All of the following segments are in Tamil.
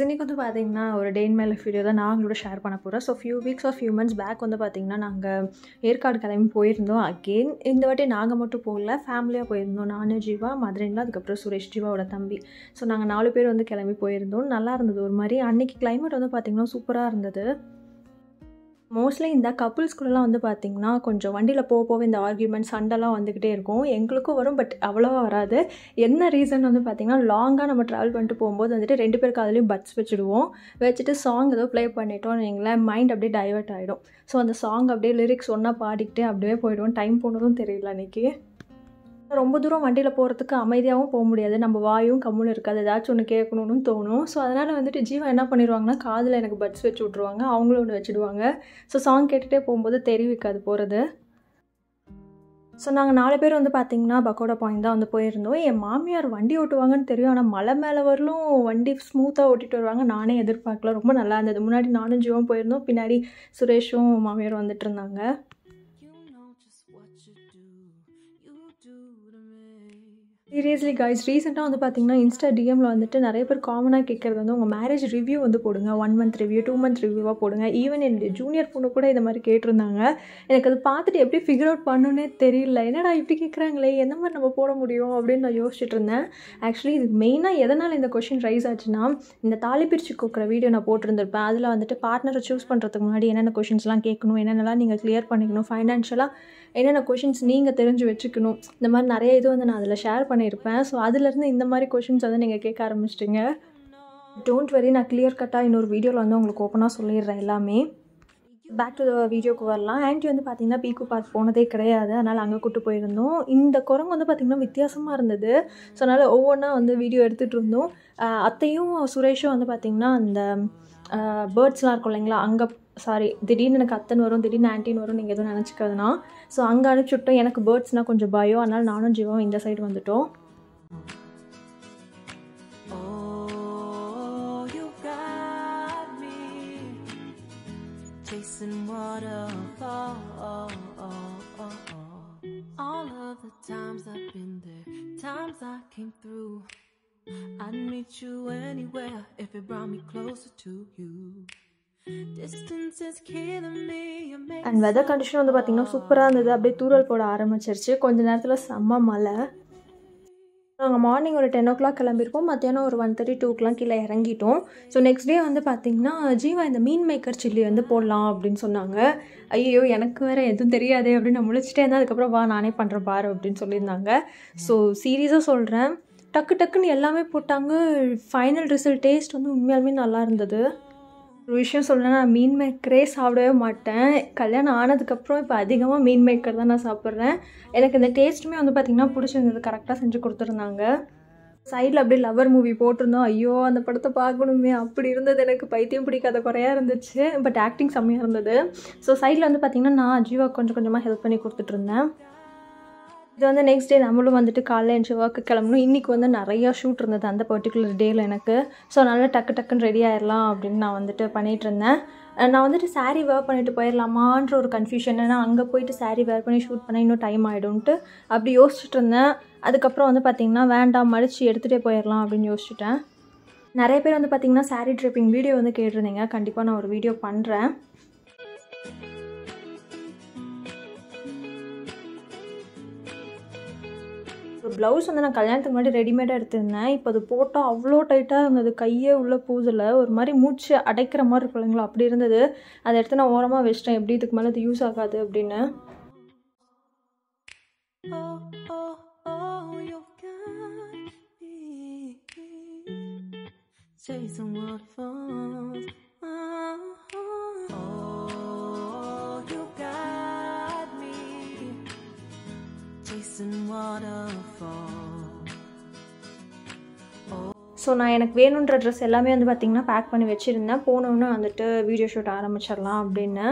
இன்றைக்கி வந்து பார்த்தீங்கன்னா ஒரு day in my life video தான் நான் உங்களோட ஷேர் பண்ண போகிறேன் so few weeks or few months back வந்து பார்த்திங்கன்னா நாங்கள் ஏற்காடு கிளம்பி போயிருந்தோம் அகெயின் இந்த வாட்டி நாங்கள் மட்டும் போகல ஃபேமிலியாக போயிருந்தோம் நான் ஜீவா மதுரையில் அதுக்கப்புறம் சுரேஷ் ஜீவாவோட தம்பி ஸோ நாங்கள் நாலு பேர் வந்து கிளம்பி போயிருந்தோம் நல்லா இருந்தது ஒரு மாதிரி அன்றைக்கி கிளைமேட் வந்து பார்த்திங்கன்னா சூப்பராக இருந்தது மோஸ்ட்லி இந்த கப்புள்ஸ்குள்ளெலாம் வந்து பார்த்திங்கன்னா கொஞ்சம் வண்டியில் போக போக இந்த ஆர்கியூமெண்ட் சண்டைலாம் வந்துக்கிட்டே இருக்கும் எங்களுக்கும் வரும் பட் அவ்வளோவா வராது என்ன ரீசன் வந்து பார்த்திங்கன்னா லாங்காக நம்ம ட்ராவல் பண்ணிட்டு போகும்போது வந்துட்டு ரெண்டு பேருக்கு அதுலேயும் பட்ஸ் வச்சுடுவோம் வச்சுட்டு சாங் ஏதோ ப்ளே பண்ணிட்டோம் எங்களேன் மைண்ட் அப்படியே டைவர்ட் ஆகிடும் ஸோ அந்த சாங் அப்படியே லிரிக்ஸ் ஒன்றா பாடிக்கிட்டே அப்படியே போயிடுவோம் டைம் போனதும் தெரியல அன்றைக்கி ரொம்ப தூரம் வண்டியில் போகிறதுக்கு அமைதியாகவும் போக முடியாது நம்ம வாயும் கம்முன்னு இருக்காது ஏதாச்சும் ஒன்று கேட்கணும்னு தோணும் ஸோ அதனால் வந்துட்டு ஜீவா என்ன பண்ணிடுவாங்கன்னா காதில் எனக்கு பட்ஸ் வச்சு விட்ருவாங்க அவங்களும் ஒன்று வச்சுடுவாங்க ஸோ சாங் கேட்டுகிட்டே போகும்போது தெரிவிக்காது போகிறது ஸோ நாங்கள் நாலு பேர் வந்து பார்த்திங்கன்னா பக்கோடா பாயிண்ட் தான் வந்து போயிருந்தோம் என் மாமியார் வண்டி ஓட்டுவாங்கன்னு தெரியும் ஆனால் மலை மேலே வரலும் வண்டி ஸ்மூத்தாக ஓட்டிகிட்டு வருவாங்க நானே எதிர்பார்க்கல ரொம்ப நல்லா இருந்தது முன்னாடி நானும் ஜீவம் போயிருந்தோம் பின்னாடி சுரேஷும் மாமியாரும் வந்துட்டு இருந்தாங்க சீரியஸ்லி கைஸ் ரீசெண்டாக வந்து பார்த்தீங்கன்னா இன்ஸ்டா டிஎம்மில் வந்துட்டு நிறைய பேர் காமனாக கேட்குறது வந்து உங்கள் மேரேஜ் ரிவ்யூ வந்து போடுங்க one month review two month ரிவ்யூவாக போடுங்க ஈவன் என்னுடைய ஜூனியர் பொண்ணு கூட இந்த மாதிரி கேட்டிருந்தாங்க எனக்கு அது பார்த்துட்டு எப்படி ஃபிகர் அவுட் பண்ணுன்னே தெரியல என்னடா இப்படி கேட்குறாங்களே எந்த மாதிரி நம்ம போட முடியும் அப்படின்னு நான் யோசிச்சுட்டு இருந்தேன் ஆக்சுவலி இதுக்கு மெயினாக எதனால் இந்த கொஷின் ரைஸ் ஆச்சுன்னா இந்த தாலி பிரித்து கொடுக்குற வீடியோ நான் போட்டிருந்திருப்பேன் அதில் வந்துட்டு பார்ட்னரை சூஸ் பண்ணுறதுக்கு முன்னாடி என்னென்ன கொஷின்ஸ்லாம் கேட்கணும் என்னென்னலாம் நீங்கள் கிளியர் பண்ணிக்கணும் ஃபைனான்ஷியலாக என்னென்ன கொஷின்ஸ் நீங்கள் தெரிஞ்சு வச்சுக்கணும் இந்த மாதிரி நிறைய இது வந்து நான் அதில் ஷேர் பண்ணியிருப்பேன் ஸோ அதுலேருந்து இந்த மாதிரி கொஷின்ஸ் வந்து நீங்கள் கேட்க ஆரம்பிச்சிட்டிங்க டோன்ட் வெரி நான் கிளியர் கட்டாக இன்னொரு வீடியோவில் வந்து உங்களுக்கு ஓப்பனாக சொல்லிடுறேன் எல்லாமே பேக் டு த வீடியோக்கு வரலாம் ஆன்ட்டி வந்து பார்த்திங்கன்னா பீக்கு பார்க் போனதே கிடையாது அதனால் அங்கே கூட்டு போயிருந்தோம் இந்த குரங்கு வந்து பார்த்திங்கன்னா வித்தியாசமாக இருந்தது ஸோ அதனால் ஒவ்வொன்றா வந்து வீடியோ எடுத்துகிட்டு இருந்தோம் அத்தையும் சுரேஷும் வந்து பார்த்திங்கன்னா அந்த பேர்ட்ஸ்லாம் இருக்கும் இல்லைங்களா அங்கே சாரி திடீர்னு எனக்கு அத்தன் வரும் திடீர்னு ஆன்டின்னு வரும் நீங்கள் எதுவும் நினச்சிக்கிறதுனா ஸோ அங்கே அனுப்பிச்சுட்டோம் எனக்கு பேர்ட்ஸ்னால் கொஞ்சம் பயம் அதனால் நானும் ஜீவாவும் இந்த சைடு வந்துட்டோம் Chasing waterfall All of the times I've been there Times I came through I'd meet you anywhere If it brought me closer to you Distance is killing me you make and weather condition வந்து பார்த்திங்கன்னா சூப்பராக இருந்தது அப்படியே தூரல் போட ஆரம்பிச்சிருச்சு கொஞ்ச நேரத்தில் செம்ம மழை நாங்கள் மார்னிங் ஒரு டென் ஓ கிளாக் கிளம்பியிருப்போம் மத்தியானம் ஒரு ஒன் தேர்ட்டி டூக்கெலாம் கீழே இறங்கிட்டோம் ஸோ நெக்ஸ்ட் டே வந்து பார்த்திங்கன்னா ஜீவா இந்த மீன் மேக்கர் சில்லி வந்து போடலாம் அப்படின்னு சொன்னாங்க ஐயோ எனக்கு வேறு எதுவும் தெரியாது அப்படின்னு நான் முழிச்சிட்டே இருந்தேன் அதுக்கப்புறம் வா நானே பண்ணுறேன் பாரு அப்படின்னு சொல்லியிருந்தாங்க ஸோ சீரியஸாக சொல்கிறேன் டக்கு டக்குன்னு எல்லாமே போட்டாங்க ஃபைனல் ரிசல்ட் டேஸ்ட் வந்து உண்மையாலுமே நல்லா இருந்தது ஒரு விஷயம் சொல்லணும்னா நான் மீன் மேக்கரே சாப்பிடவே மாட்டேன் கல்யாணம் ஆனதுக்கப்புறம் இப்போ அதிகமாக மீன் மேக்கர் தான் நான் சாப்பிட்றேன் எனக்கு இந்த டேஸ்ட்டுமே வந்து பார்த்திங்கன்னா பிடிச்சிருந்தது கரெக்டாக செஞ்சு கொடுத்துருந்தாங்க சைடில் அப்படியே லவர் மூவி போட்டிருந்தோம் ஐயோ அந்த படத்தை பார்க்கணுமே அப்படி இருந்தது எனக்கு பைத்தியம் பிடிக்காத குறையாக இருந்துச்சு பட் ஆக்டிங் செம்மையாக இருந்தது ஸோ சைடில் வந்து பார்த்திங்கன்னா நான் ஜீவா கொஞ்சம் கொஞ்சமாக ஹெல்ப் பண்ணி கொடுத்துட்ருந்தேன் இது வந்து நெக்ஸ்ட் டே நம்மளும் வந்துட்டு காலைல எழுந்து ஒர்க்கு கிளம்பணும் இன்றைக்கி வந்து நிறையா ஷூட் இருந்தது அந்த பர்டிகுலர் டேயில் எனக்கு ஸோ நல்லா டக்கு டக்குன்னு ரெடி ஆயிடலாம் அப்படின்னு நான் வந்துட்டு பண்ணிகிட்டு இருந்தேன் நான் வந்துட்டு சாரீ வேர் பண்ணிட்டு போயிடலாமான்ற ஒரு கன்ஃபியூஷன் ஏன்னா அங்கே போயிட்டு சாரீ வேர் பண்ணி ஷூட் பண்ணால் இன்னும் டைம் ஆகிடும்ன்ட்டு அப்படி யோசிச்சுட்டு இருந்தேன் அதுக்கப்புறம் வந்து பார்த்திங்கன்னா வேண்டாம் மடித்து எடுத்துகிட்டே போயிடலாம் அப்படின்னு யோசிச்சுட்டேன் நிறைய பேர் வந்து பார்த்திங்கன்னா சாரீ ட்ரிப்பிங் வீடியோ வந்து கேட்டிருந்தீங்க கண்டிப்பாக நான் ஒரு வீடியோ பண்ணுறேன் ஒரு ப்ளவுஸ் வந்து நான் கல்யாணத்துக்கு முன்னாடி ரெடிமேடாக எடுத்திருந்தேன் இப்போ அது போட்டால் அவ்வளோ டைட்டாக இருந்தது கையே உள்ள பூதில் ஒரு மாதிரி மூச்சு அடைக்கிற மாதிரி இருக்கும் இல்லைங்களா அப்படி இருந்தது அதை எடுத்து நான் ஓரமாக வச்சிட்டேன் எப்படி இதுக்கு மேலே அது யூஸ் ஆகாது அப்படின்னு Oh, oh, oh, you got me chasing waterfalls. Oh, oh, you got me chasing waterfalls. So நான் எனக்கு வேணுன்ற ட்ரெஸ் எல்லாமே வந்து பார்த்திங்கன்னா பேக் பண்ணி வச்சுருந்தேன் போனோன்னே வந்துட்டு வீடியோ ஷூட் ஆரம்பிச்சிடலாம் அப்படின்னு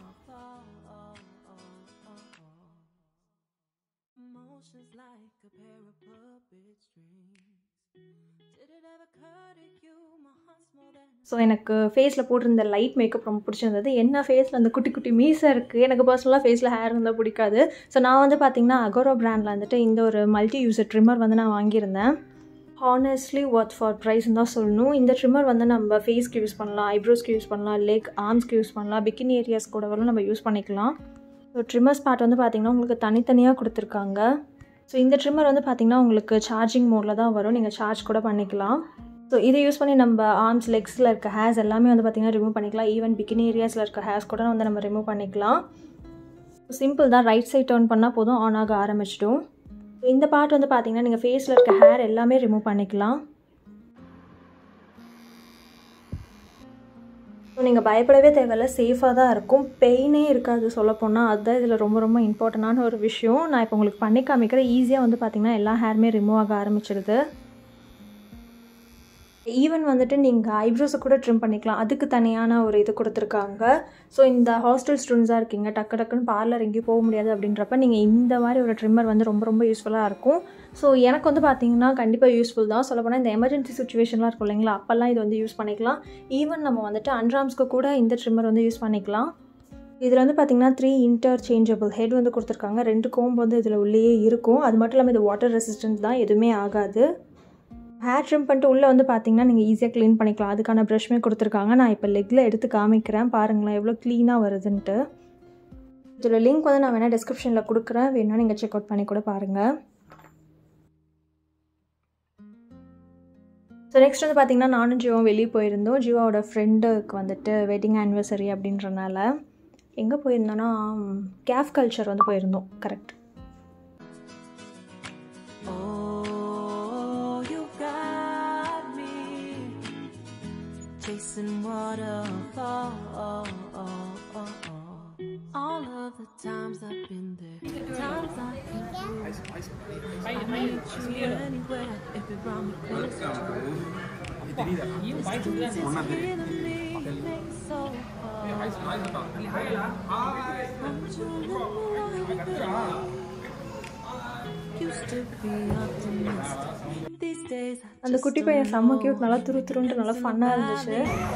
Emotions like a pair of puppet strings. Did it ever occur to you? My heart's more than so எனக்கு ஃபேஸில் போட்டிருந்த லைட் மேக்கப் ரொம்ப பிடிச்சிருந்தது என்ன ஃபேஸில் அந்த குட்டி குட்டி மீசை இருக்குது எனக்கு பர்சனலாக ஃபேஸில் ஹேர் இருந்தால் பிடிக்காது ஸோ நான் வந்து பார்த்திங்கன்னா அகோரோ பிராண்டில் வந்துட்டு இந்த ஒரு மல்டி யூசர் ட்ரிம்மர் வந்து நான் வாங்கியிருந்தேன் ஹானஸ்ட்லி ஒர்த் ஃபார் ப்ரைஸ்னு தான் சொல்லணும் இந்த ட்ரிம்மர் வந்து நம்ம ஃபேஸ்க்கு யூஸ் பண்ணலாம் ஐப்ரோஸ்க்கு யூஸ் பண்ணலாம் லெக் ஆர்ம்ஸ்க்கு யூஸ் பண்ணலாம் பிக்கினி ஏரியாஸ் கூட வரலும் நம்ம யூஸ் பண்ணிக்கலாம் ஸோ ட்ரிம்மர்ஸ் பார்ட் வந்து பார்த்திங்கன்னா உங்களுக்கு தனித்தனியாக கொடுத்துருக்காங்க ஸோ இந்த ட்ரிம்மர் வந்து பார்த்திங்கன்னா உங்களுக்கு சார்ஜிங் மோடில் தான் வரும் நீங்கள் சார்ஜ் கூட பண்ணிக்கலாம் ஸோ இதை யூஸ் பண்ணி நம்ம ஆர்ம்ஸ் லெக்ஸில் இருக்க ஹேர்ஸ் எல்லாமே வந்து பார்த்திங்கன்னா ரிமூவ் பண்ணிக்கலாம் ஈவன் பிக்கினி ஏரியாஸில் இருக்க ஹேர்ஸ் கூட வந்து நம்ம ரிமூவ் பண்ணிக்கலாம் சிம்பிள் தான் ரைட் சைட் டர்ன் பண்ணால் போதும் ஆன் ஆக ஆரம்பிச்சிடும் இந்த பார்ட் வந்து பார்த்தீங்கன்னா நீங்கள் ஃபேஸில் இருக்க ஹேர் எல்லாமே ரிமூவ் பண்ணிக்கலாம் ஸோ நீங்கள் பயப்படவே தேவையில்ல சேஃபாக தான் இருக்கும் பெயினே இருக்காது சொல்லப்போனால் அதுதான் இதில் ரொம்ப ரொம்ப இம்பார்ட்டண்டான ஒரு விஷயம் நான் இப்போ உங்களுக்கு பண்ணி காமிக்கிறேன் ஈஸியாக வந்து பார்த்திங்கன்னா எல்லா ஹேருமே ரிமூவ் ஆக ஆரம்பிச்சிடுது ஈவன் வந்துட்டு நீங்கள் ஐப்ரோஸை கூட ட்ரிம் பண்ணிக்கலாம் அதுக்கு தனியான ஒரு இது கொடுத்துருக்காங்க ஸோ இந்த ஹாஸ்டல் ஸ்டூடெண்ட்ஸாக இருக்கீங்க டக்கு டக்குன்னு பார்லர் எங்கேயும் போக முடியாது அப்படின்றப்ப நீங்கள் இந்த மாதிரி ஒரு ட்ரிம்மர் வந்து ரொம்ப ரொம்ப யூஸ்ஃபுல்லாக இருக்கும் ஸோ எனக்கு வந்து பார்த்தீங்கன்னா கண்டிப்பாக யூஸ்ஃபுல் தான் சொல்லப்போனால் இந்த எமர்ஜென்சி சுச்சுவேஷன்லாம் இருக்கும் இல்லைங்களா அப்போல்லாம் இது வந்து யூஸ் பண்ணிக்கலாம் ஈவன் நம்ம வந்துட்டு அன்ராம்ஸ்க்கு கூட இந்த ட்ரிம்மர் வந்து யூஸ் பண்ணிக்கலாம் இதில் வந்து பார்த்திங்கன்னா த்ரீ இன்டர் சேஞ்சபிள் ஹெட் வந்து கொடுத்துருக்காங்க ரெண்டு கோம்பு வந்து இதில் உள்ளேயே இருக்கும் அது மட்டும் இல்லாமல் இது வாட்டர் ரெசிஸ்டன்ட் தான் எதுவுமே ஆகாது ஹேர் ட்ரிம் பண்ணிட்டு உள்ளே வந்து பார்த்தீங்கன்னா நீங்கள் ஈஸியாக க்ளீன் பண்ணிக்கலாம் அதுக்கான ப்ரஷ்மே கொடுத்துருக்காங்க நான் இப்போ லெக்கில் எடுத்து காமிக்கிறேன் பாருங்களேன் எவ்வளோ க்ளீனாக வருதுன்ட்டு இதில் லிங்க் வந்து நான் வேணால் டிஸ்கிரிப்ஷனில் கொடுக்குறேன் வேணால் நீங்கள் செக் அவுட் பண்ணி கூட பாருங்கள் ஸோ நெக்ஸ்ட் வந்து பார்த்திங்கன்னா நானும் ஜீவாவும் வெளியே போயிருந்தோம் ஜீவாவோட ஃப்ரெண்டுக்கு வந்துட்டு வெட்டிங் ஆனிவர்சரி அப்படின்றனால எங்கே போயிருந்தோன்னா கேஃப் கல்ச்சர் வந்து போயிருந்தோம் correct Oh, you got me chasing waterfall. All of the times I've been there, times I can through. I meet you anywhere if it brought me closer to you. Distance is killing me, makes so hard. Want you in my life. Used to be optimistic. These days I அந்த just குட்டி பையன் செம்ம கியூட் நல்லா துரு துருன்ட்டு நல்லா ஃபன்னாக இருந்துச்சு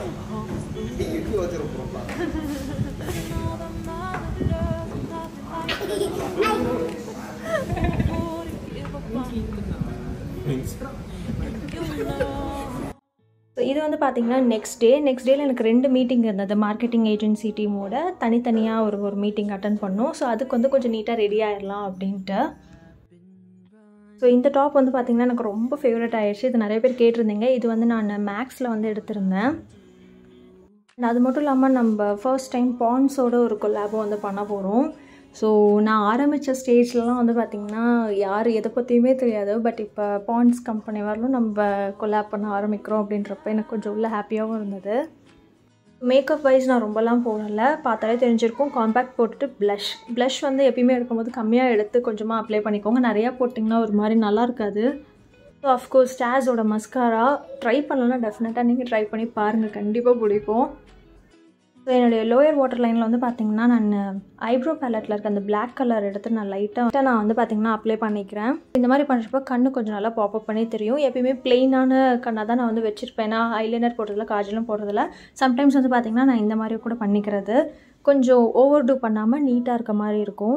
ஸோ இது வந்து பார்த்தீங்கன்னா நெக்ஸ்ட் டே நெக்ஸ்ட் டேல எனக்கு ரெண்டு மீட்டிங் இருந்தது மார்க்கெட்டிங் ஏஜென்சி டீமோட தனித்தனியாக ஒரு ஒரு மீட்டிங் அட்டன் பண்ணோம் ஸோ அதுக்கு வந்து கொஞ்சம் நீட்டாக ரெடி ஆயிடலாம் அப்படின்ட்டு ஸோ இந்த டாப் வந்து பார்த்திங்கன்னா எனக்கு ரொம்ப ஃபேவரட் ஆயிடுச்சு இது நிறைய பேர் கேட்டிருந்தீங்க இது வந்து நான் மேக்ஸில் வந்து எடுத்திருந்தேன் And அது மட்டும் இல்லாமல் நம்ம ஃபர்ஸ்ட் டைம் பான்ஸோட ஒரு கொலாபோ வந்து பண்ண போகிறோம் ஸோ நான் ஆரம்பித்த ஸ்டேஜ்லலாம் வந்து பார்த்திங்கன்னா யார் எதை பற்றியுமே தெரியாது பட் இப்போ பான்ஸ் கம்பெனி வரலும் நம்ம கொலாப் பண்ண ஆரம்பிக்கிறோம் அப்படின்றப்ப எனக்கு கொஞ்சம் உள்ள ஹாப்பியாகவும் இருந்தது மேக்கப் வைஸ் நான் ரொம்பலாம் போடலை பார்த்தாலே தெரிஞ்சிருக்கும் காம்பேக்ட் போட்டுட்டு ப்ளஷ் ப்ளஷ் வந்து எப்பயுமே எடுக்கும்போது கம்மியாக எடுத்து கொஞ்சமாக அப்ளை பண்ணிக்கோங்க நிறையா போட்டிங்கன்னா ஒரு மாதிரி நல்லா இருக்காது ஸோ அஃப்கோர்ஸ் ஸ்டாஸோட மஸ்காரா ட்ரை பண்ணலன்னா டெஃபினட்டாக நீங்கள் ட்ரை பண்ணி பாருங்கள் கண்டிப்பாக பிடிக்கும் ஸோ என்னுடைய லோயர் வாட்டர் லைனில் வந்து பார்த்தீங்கன்னா நான் ஐப்ரோ பேலட்டில் இருக்க அந்த பிளாக் கலர் எடுத்து நான் லைட்டாக நான் வந்து பார்த்தீங்கன்னா அப்ளை பண்ணிக்கிறேன் இந்த மாதிரி பண்ணுறப்ப கண்ணு கொஞ்சம் நல்லா பாப்அப் பண்ணி தெரியும் எப்பயுமே பிளெயினான கண்ணாக தான் நான் வந்து வச்சுருப்பேன் நான் ஐலைனர் போடுறதில்ல காஜலும் போடுறதில்ல சம்டைம்ஸ் வந்து பார்த்தீங்கன்னா நான் இந்த மாதிரி கூட பண்ணிக்கிறது கொஞ்சம் ஓவர் டூ பண்ணாமல் நீட்டாக இருக்க மாதிரி இருக்கும்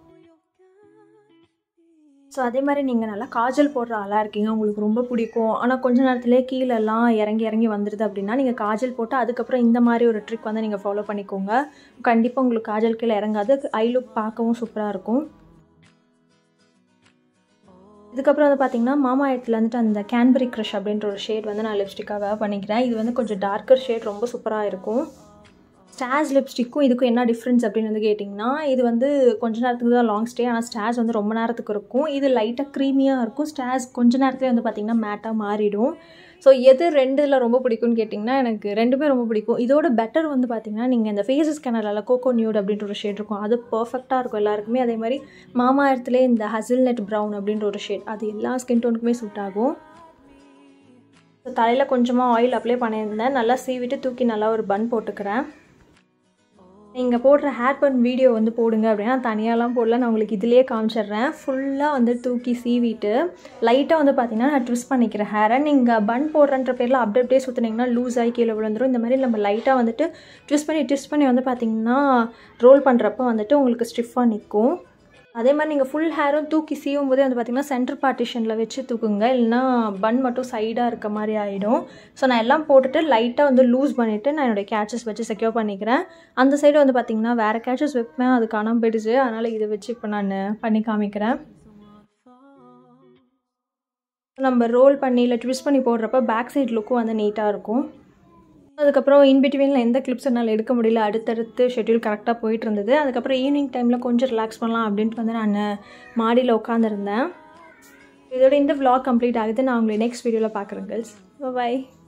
ஸோ அதே மாதிரி நீங்கள் நல்லா காஜல் போடுற ஆளாக இருக்கீங்க உங்களுக்கு ரொம்ப பிடிக்கும் ஆனால் கொஞ்ச நேரத்துலேயே கீழெல்லாம் இறங்கி இறங்கி வந்துடுது அப்படின்னா நீங்கள் காஜல் போட்டு அதுக்கப்புறம் இந்த மாதிரி ஒரு ட்ரிக் வந்து நீங்கள் ஃபாலோ பண்ணிக்கோங்க கண்டிப்பாக உங்களுக்கு காஜல் கீழே இறங்காது ஐ லுக் பார்க்கவும் சூப்பராக இருக்கும் இதுக்கப்புறம் வந்து பார்த்தீங்கன்னா மாமா இடத்துல வந்துட்டு அந்த கேன்பரி க்ரஷ் அப்படின்ற ஒரு ஷேட் வந்து நான் லிப்ஸ்டிக்காக பண்ணிக்கிறேன் இது வந்து கொஞ்சம் டார்க்கர் ஷேட் ரொம்ப சூப்பராக இருக்கும் ஸ்டாஸ் லிப்ஸ்டிக்கும் இதுக்கும் என்ன டிஃப்ரென்ஸ் அப்படின்னு வந்து கேட்டிங்கன்னா இது வந்து கொஞ்ச நேரத்துக்கு தான் லாங் ஸ்டே ஆனால் ஸ்டாஸ் வந்து ரொம்ப நேரத்துக்கு இருக்கும் இது லைட்டாக க்ரீமியாக இருக்கும் ஸ்டாஸ் கொஞ்ச நேரத்துலேயே வந்து பார்த்திங்கன்னா மேட்டாக மாறிடும் ஸோ எது ரெண்டில் ரொம்ப பிடிக்கும்னு கேட்டிங்கன்னா எனக்கு ரெண்டுமே ரொம்ப பிடிக்கும் இதோட பெட்டர் வந்து பார்த்திங்கன்னா நீங்கள் இந்த ஃபேஸஸ் ஸ்கேனரில் கோகோ நியூட் அப்படின்ற ஒரு ஷேட் இருக்கும் அது பர்ஃபெக்டாக இருக்கும் எல்லாருக்குமே அதே மாதிரி மாமா இடத்துல இந்த ஹசில்நெட் ப்ரௌன் அப்படின்ற ஒரு ஷேட் அது எல்லா ஸ்கின் டோனுக்குமே சூட் ஆகும் ஸோ தலையில் கொஞ்சமாக ஆயில் அப்ளை பண்ணியிருந்தேன் நல்லா சீவிட்டு தூக்கி நல்லா ஒரு பன் போட்டுக்கிறேன் நீங்கள் போடுற ஹேர் பன் வீடியோ வந்து போடுங்க அப்படின்னா தனியாலாம் போடல நான் உங்களுக்கு இதிலே காமிச்சிடுறேன் ஃபுல்லாக வந்து தூக்கி சீவிட்டு லைட்டாக வந்து பார்த்தீங்கன்னா நான் ட்விஸ்ட் பண்ணிக்கிறேன் ஹேரை நீங்கள் பன் போடுறன்ற பேரில் அப்படியே அப்படியே சுற்றுனீங்கன்னா லூஸ் ஆகி கீழே விழுந்துரும் இந்த மாதிரி நம்ம லைட்டாக வந்துட்டு ட்விஸ்ட் பண்ணி ட்விஸ்ட் பண்ணி வந்து பார்த்தீங்கன்னா ரோல் பண்ணுறப்ப வந்துட்டு உங்களுக்கு ஸ்டிஃபாக நிற்கும் அதே மாதிரி நீங்கள் ஃபுல் ஹேரும் தூக்கி சீவும் போதே வந்து பார்த்திங்கன்னா சென்டர் பார்ட்டிஷனில் வச்சு தூக்குங்க இல்லைனா பன் மட்டும் சைடாக இருக்க மாதிரி ஆகிடும் ஸோ நான் எல்லாம் போட்டுட்டு லைட்டாக வந்து லூஸ் பண்ணிவிட்டு நான் என்னுடைய கேச்சஸ் வச்சு செக்யூர் பண்ணிக்கிறேன் அந்த சைடு வந்து பார்த்திங்கன்னா வேறு கேச்சஸ் வைப்பேன் அது காணாமல் போயிடுச்சு அதனால் இதை வச்சு இப்போ நான் பண்ணி காமிக்கிறேன் நம்ம ரோல் பண்ணி இல்லை ட்விஸ்ட் பண்ணி போடுறப்ப பேக் சைடு லுக்கும் வந்து நீட்டாக இருக்கும் அதுக்கப்புறம் இன்பிட்வீனில் எந்த கிளிப்ஸ் என்னால் எடுக்க முடியல அடுத்தடுத்து ஷெட்யூல் கரெக்டாக போயிட்டு இருந்தது அதுக்கப்புறம் ஈவினிங் டைமில் கொஞ்சம் ரிலாக்ஸ் பண்ணலாம் அப்படின்ட்டு வந்து நான் மாடியில் உட்காந்துருந்தேன் இதோட இந்த vlog கம்ப்ளீட் ஆகுது நான் உங்களை நெக்ஸ்ட் வீடியோவில் பார்க்குறேன் கேர்ள்ஸ் பாய்